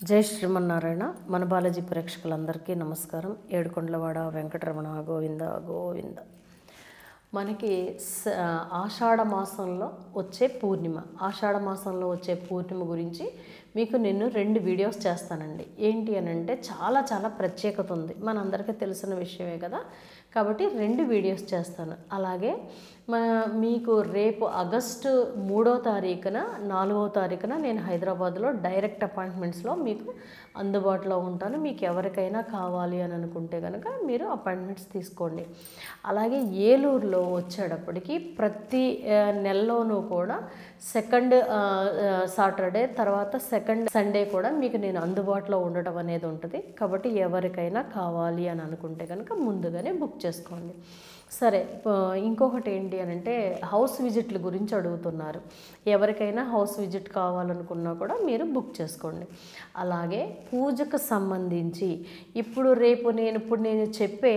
జై శ్రీమన్నారాయణ మన బాలాజీ ప్రేక్షకులందరికీ నమస్కారం ఏడుకొండలవాడ వెంకటరమణ గోవింద గోవింద మనకి స- ఆషాఢ మాసంలో వచ్చే పూర్ణిమ ఆషాఢ మాసంలో వచ్చే పూర్ణిమ గురించి మీకు నేను రెండు వీడియోస్ చేస్తానండి ఏంటి అని అంటే చాలా చాలా ప్రత్యేకత ఉంది మనందరికీ తెలిసిన విషయమే కదా కాబట్టి రెండు వీడియోస్ చేస్తాను అలాగే మా మీకు రేపు ఆగస్టు మూడో తారీఖున నాలుగో తారీఖున నేను హైదరాబాద్లో డైరెక్ట్ అపాయింట్మెంట్స్లో మీకు అందుబాటులో ఉంటాను మీకు ఎవరికైనా కావాలి అని అనుకుంటే కనుక మీరు అపాయింట్మెంట్స్ తీసుకోండి అలాగే ఏలూరులో వచ్చేటప్పటికి ప్రతి ఆ, నెలలోనూ కూడా సెకండ్ సాటర్డే తర్వాత సెకండ్ సండే కూడా మీకు నేను అందుబాటులో ఉండటం అనేది ఉంటుంది కాబట్టి ఎవరికైనా కావాలి అని అనుకుంటే కనుక ముందుగానే బుక్ చేసుకోండి సరే ఆ, ఇంకొకటి ఏంటి అని అంటే హౌస్ విజిట్ల గురించి అడుగుతున్నారు ఎవరికైనా హౌస్ విజిట్ కావాలనుకున్నా కూడా మీరు బుక్ చేసుకోండి అలాగే పూజకు సంబంధించి ఇప్పుడు రేపు నేను ఇప్పుడు నేను చెప్పే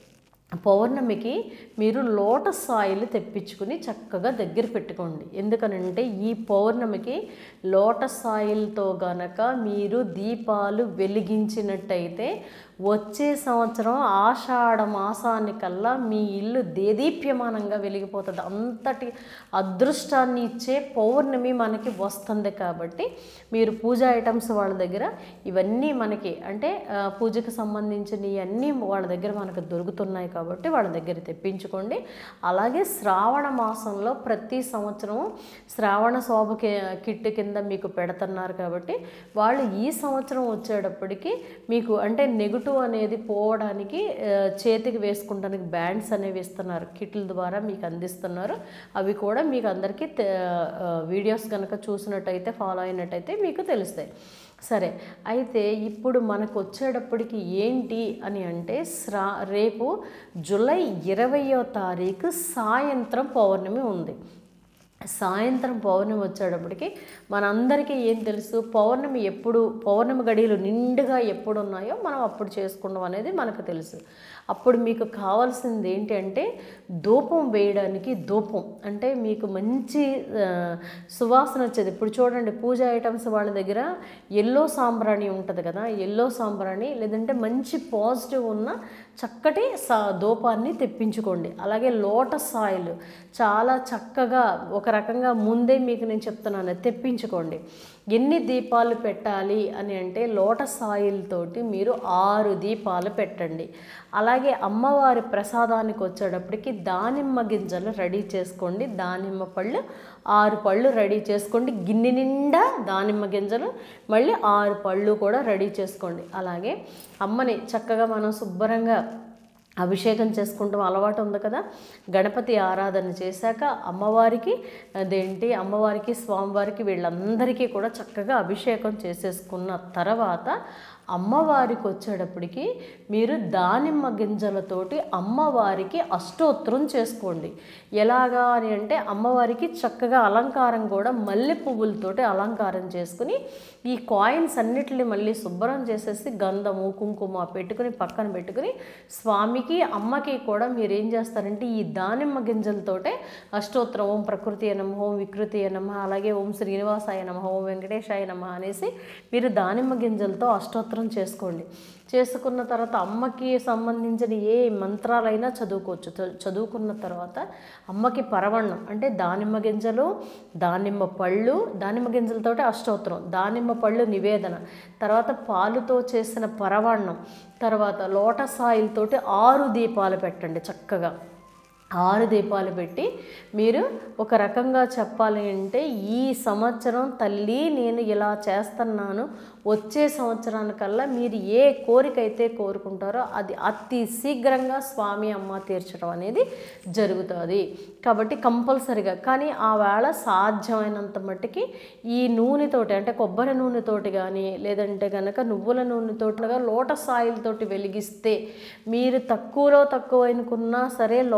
పౌర్ణమికి మీరు లోటస్ ఆయిల్ తెప్పించుకుని చక్కగా దగ్గర పెట్టుకోండి ఎందుకనంటే ఈ పౌర్ణమికి లోటస్ ఆయిల్తో గనక మీరు దీపాలు వెలిగించినట్టయితే వచ్చే సంవత్సరం ఆషాఢ మాసానికల్లా మీ ఇల్లు దేదీప్యమానంగా వెలిగిపోతుంది అంతటి అదృష్టాన్ని ఇచ్చే పౌర్ణమి మనకి వస్తుంది కాబట్టి మీరు పూజ ఐటమ్స్ వాళ్ళ దగ్గర ఇవన్నీ మనకి అంటే ఆ, పూజకు సంబంధించినవి అన్నీ వాళ్ళ దగ్గర మనకు దొరుకుతున్నాయి కాబట్టి వాళ్ళ దగ్గర తెప్పించుకోండి అలాగే శ్రావణ మాసంలో ప్రతి సంవత్సరం శ్రావణ శోభ కి- కిట్ కింద మీకు పెడుతున్నారు కాబట్టి వాళ్ళు ఈ సంవత్సరం వచ్చేటప్పటికి మీకు అంటే నెగిటివ్ అనేది పోవడానికి ఆ, చేతికి వేసుకుంటానికి బ్యాండ్స్ అనేవి ఇస్తున్నారు కిట్ల ద్వారా మీకు అందిస్తున్నారు అవి కూడా మీకు అందరికీ తె- ఆ, వీడియోస్ కనుక చూసినట్టయితే ఫాలో అయినట్టయితే మీకు తెలుస్తాయి సరే అయితే ఇప్పుడు మనకు వచ్చేటప్పటికి ఏంటి అని అంటే శ్రా రేపు జూలై ఇరవయో తారీఖు సాయంత్రం పౌర్ణమి ఉంది సాయంత్రం పౌర్ణమి వచ్చేటప్పటికి మనందరికీ ఏం తెలుసు పౌర్ణమి ఎప్పుడు పౌర్ణమి గడియలు నిండుగా ఎప్పుడు ఉన్నాయో మనం అప్పుడు చేసుకుంటాం అనేది మనకు తెలుసు అప్పుడు మీకు కావాల్సింది ఏంటి అంటే ధూపం వేయడానికి ధూపం అంటే మీకు మంచి ఆ, సువాసన వచ్చేది ఇప్పుడు చూడండి పూజ ఐటమ్స్ వాళ్ళ దగ్గర ఎల్లో సాంబ్రాణి ఉంటుంది కదా ఎల్లో సాంబ్రాణి లేదంటే మంచి పాజిటివ్ ఉన్న చక్కటి సా ధూపాన్ని తెప్పించుకోండి అలాగే లోటస్ ఆయిల్ చాలా చక్కగా ఒక రకంగా ముందే మీకు నేను చెప్తున్నాను తెప్పించుకోండి ఎన్ని దీపాలు పెట్టాలి అని అంటే లోటస్ ఆయిల్ తోటి మీరు ఆరు దీపాలు పెట్టండి అలాగే అమ్మవారి ప్రసాదానికి వచ్చేటప్పటికి దానిమ్మ గింజలు రెడీ చేసుకోండి దానిమ్మ పళ్ళు ఆరు పళ్ళు రెడీ చేసుకోండి గిన్నె నిండా దానిమ్మ గింజలు మళ్ళీ ఆరు పళ్ళు కూడా రెడీ చేసుకోండి అలాగే అమ్మని చక్కగా మనం శుభ్రంగా అభిషేకం చేసుకుంటాం అలవాటు ఉంది కదా గణపతి ఆరాధన చేశాక అమ్మవారికి అదేంటి అమ్మవారికి స్వామివారికి వీళ్ళందరికీ కూడా చక్కగా అభిషేకం చేసేసుకున్న తర్వాత అమ్మవారికి వచ్చేటప్పటికి మీరు దానిమ్మ గింజలతోటి అమ్మవారికి అష్టోత్తరం చేసుకోండి ఎలాగా అని అంటే అమ్మవారికి చక్కగా అలంకారం కూడా మల్లె పువ్వులతోటి అలంకారం చేసుకుని ఈ కాయిన్స్ అన్నిటిని మళ్ళీ శుభ్రం చేసేసి గంధము కుంకుమ పెట్టుకుని పక్కన పెట్టుకుని స్వామికి అమ్మకి కూడా మీరు ఏం చేస్తారంటే ఈ దానిమ్మ గింజలతోటే అష్టోత్తరం ఓం ప్రకృతి నమ ఓం వికృతి నమ అలాగే ఓం శ్రీనివాసాయ నమ ఓం వెంకటేశాయ నమ అనేసి మీరు దానిమ్మ గింజలతో అష్టోత్తరం చేసుకోండి చేసుకున్న తర్వాత అమ్మకి సంబంధించిన ఏ మంత్రాలైనా చదువుకోవచ్చు చ- చదువుకున్న తర్వాత అమ్మకి పరవణం అంటే దానిమ్మ గింజలు దానిమ్మ పళ్ళు దానిమ్మ గింజలతోటి అష్టోత్తరం దానిమ్మ పళ్ళు నివేదన తర్వాత పాలుతో చేసిన పరవాన్నం తర్వాత లోటస్ ఆయిల్ తోటి ఆరు దీపాలు పెట్టండి చక్కగా ఆరు దీపాలు పెట్టి మీరు ఒక రకంగా చెప్పాలి అంటే ఈ సంవత్సరం తల్లి నేను ఇలా చేస్తున్నాను వచ్చే సంవత్సరానికల్లా మీరు ఏ కోరిక అయితే కోరుకుంటారో అది అతి శీఘ్రంగా స్వామి అమ్మ తీర్చడం అనేది జరుగుతుంది కాబట్టి కంపల్సరిగా కానీ ఆ వేళ సాధ్యమైనంత మట్టుకి ఈ నూనెతోటి అంటే కొబ్బరి నూనెతోటి కానీ లేదంటే కనుక నువ్వుల నూనెతోటిగా లోటస్ ఆయిల్ తోటి వెలిగిస్తే మీరు తక్కువలో తక్కువ అనుకున్నా సరే లోటస్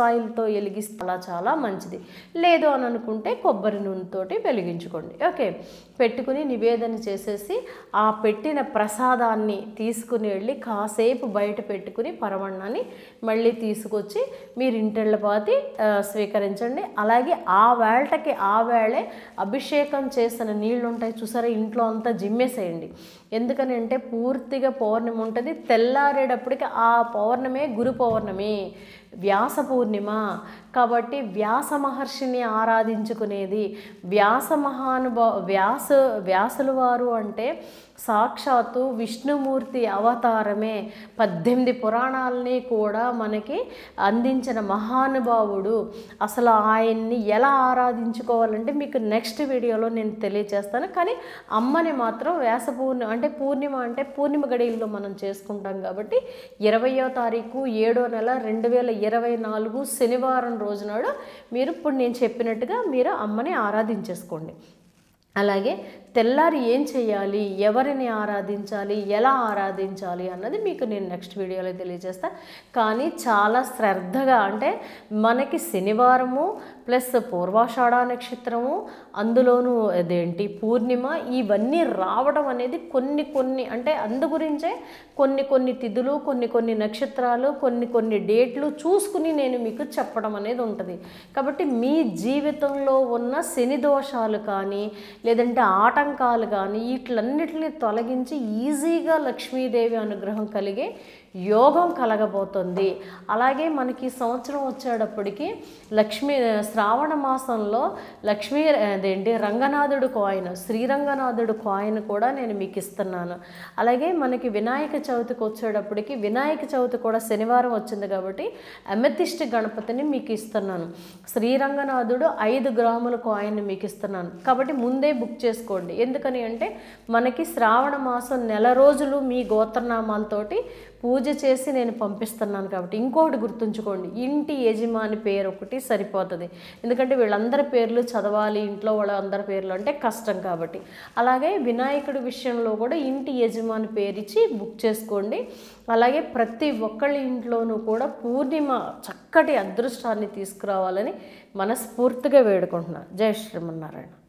ఆయిల్తో వెలిగిస్తే అలా చాలా మంచిది లేదు అని అనుకుంటే కొబ్బరి నూనెతోటి వెలిగించుకోండి ఓకే పెట్టుకుని నివేదన చేసేసి ఆ పెట్టిన ప్రసాదాన్ని తీసుకుని వెళ్ళి కాసేపు బయట పెట్టుకుని పరమన్నాన్ని మళ్ళీ తీసుకొచ్చి మీరు ఇంటిళ్ళపాతి ఆ, స్వీకరించండి అలాగే ఆ వేళకి ఆ వేళే అభిషేకం చేసిన నీళ్ళు ఉంటాయి చూసారా ఇంట్లో అంతా జిమ్మేసేయండి ఎందుకని అంటే పూర్తిగా పౌర్ణమి ఉంటుంది తెల్లారేటప్పటికి ఆ పౌర్ణమే గురు పౌర్ణమి వ్యాస పూర్ణిమ కాబట్టి వ్యాస మహర్షిని ఆరాధించుకునేది వ్యాస మహానుభా వ్యాస వ్యాసుల వారు అంటే సాక్షాత్తు విష్ణుమూర్తి అవతారమే పద్దెనిమిది పురాణాలని కూడా మనకి అందించిన మహానుభావుడు అసలు ఆయన్ని ఎలా ఆరాధించుకోవాలంటే మీకు నెక్స్ట్ వీడియోలో నేను తెలియజేస్తాను కానీ అమ్మని మాత్రం వ్యాస పూర్ణిమ అంటే పూర్ణిమ అంటే పూర్ణిమ గడియల్లో మనం చేసుకుంటాం కాబట్టి ఇరవయో తారీఖు ఏడో నెల రెండు వేల ఇరవై నాలుగు శనివారం రోజునాడు మీరు ఇప్పుడు నేను చెప్పినట్టుగా మీరు అమ్మని ఆరాధించేసుకోండి అలాగే తెల్లారి ఏం చేయాలి ఎవరిని ఆరాధించాలి ఎలా ఆరాధించాలి అన్నది మీకు నేను నెక్స్ట్ వీడియోలో తెలియజేస్తా కానీ చాలా శ్రద్ధగా అంటే మనకి శనివారము ప్లస్ పూర్వాషాఢ నక్షత్రము అందులోనూ అదేంటి పూర్ణిమ ఇవన్నీ రావడం అనేది కొన్ని కొన్ని అంటే అందు గురించే కొన్ని కొన్ని తిథులు కొన్ని కొన్ని నక్షత్రాలు కొన్ని కొన్ని డేట్లు చూసుకుని నేను మీకు చెప్పడం అనేది ఉంటుంది కాబట్టి మీ జీవితంలో ఉన్న శని దోషాలు కానీ లేదంటే ఆటంకాలు కానీ వీటిలన్నిటిని తొలగించి ఈజీగా లక్ష్మీదేవి అనుగ్రహం కలిగే యోగం కలగబోతుంది అలాగే మనకి ఈ సంవత్సరం వచ్చేటప్పటికి లక్ష్మీ శ్రావణ మాసంలో లక్ష్మీ అదేంటి రంగనాథుడు కాయిన్ శ్రీరంగనాథుడు కాయిన్ కూడా నేను మీకు ఇస్తున్నాను అలాగే మనకి వినాయక చవితికి వచ్చేటప్పటికి వినాయక చవితి కూడా శనివారం వచ్చింది కాబట్టి అమెథిస్ట్ గణపతిని మీకు ఇస్తున్నాను శ్రీరంగనాథుడు ఐదు గ్రాముల కాయిన్ మీకు ఇస్తున్నాను కాబట్టి ముందే బుక్ చేసుకోండి ఎందుకని అంటే మనకి శ్రావణ మాసం నెల రోజులు మీ గోత్రనామాలతోటి పూజ చేసి నేను పంపిస్తున్నాను కాబట్టి ఇంకొకటి గుర్తుంచుకోండి ఇంటి యజమాని పేరు ఒకటి సరిపోతుంది ఎందుకంటే వీళ్ళందరి పేర్లు చదవాలి ఇంట్లో వాళ్ళ అందరి పేర్లు అంటే కష్టం కాబట్టి అలాగే వినాయకుడి విషయంలో కూడా ఇంటి యజమాని పేరు ఇచ్చి బుక్ చేసుకోండి అలాగే ప్రతి ఒక్కళ్ళ ఇంట్లోనూ కూడా పూర్ణిమ చక్కటి అదృష్టాన్ని తీసుకురావాలని మనస్ఫూర్తిగా వేడుకుంటున్నాను జై శ్రీమన్నారాయణ